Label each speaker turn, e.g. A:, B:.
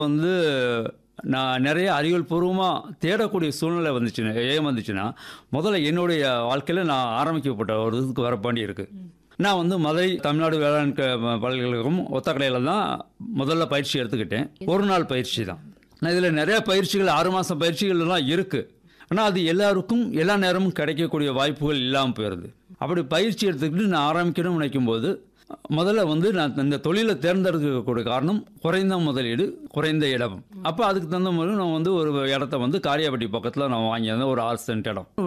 A: வந்து நான் நிறைய அறிவியல் பூர்வமாக தேடக்கூடிய சூழ்நிலை வந்துச்சுன்னா ஏன் வந்துச்சுன்னா முதல்ல என்னுடைய வாழ்க்கையில் நான் ஆரம்பிக்கப்பட்ட ஒரு இதுக்கு வர வேண்டி இருக்கு நான் வந்து மதுரை தமிழ்நாடு வேளாண் க- பல்கலைக்கழகம் ஒத்தக்கடையில் தான் முதல்ல பயிற்சி எடுத்துக்கிட்டேன் ஒரு நாள் பயிற்சி தான் நான் இதில் நிறைய பயிற்சிகள் ஆறு மாதம் பயிற்சிகள்லாம் இருக்குது ஆனால் அது எல்லாருக்கும் எல்லா நேரமும் கிடைக்கக்கூடிய வாய்ப்புகள் இல்லாமல் போயிடுது அப்படி பயிற்சி எடுத்துக்கிட்டு நான் ஆரம்பிக்கணும்னு நினைக்கும் போது முதல்ல வந்து நான் இந்த தொழிலை தேர்ந்தெடுக்கக்கூடிய காரணம் குறைந்த முதலீடு குறைந்த இடம் அப்போ அதுக்கு தகுந்த மாதிரி நான் வந்து ஒரு இடத்த வந்து காரியாபட்டி பக்கத்தில் நான் வாங்கியிருந்தேன் ஒரு ஆறு சென்ட் இடம்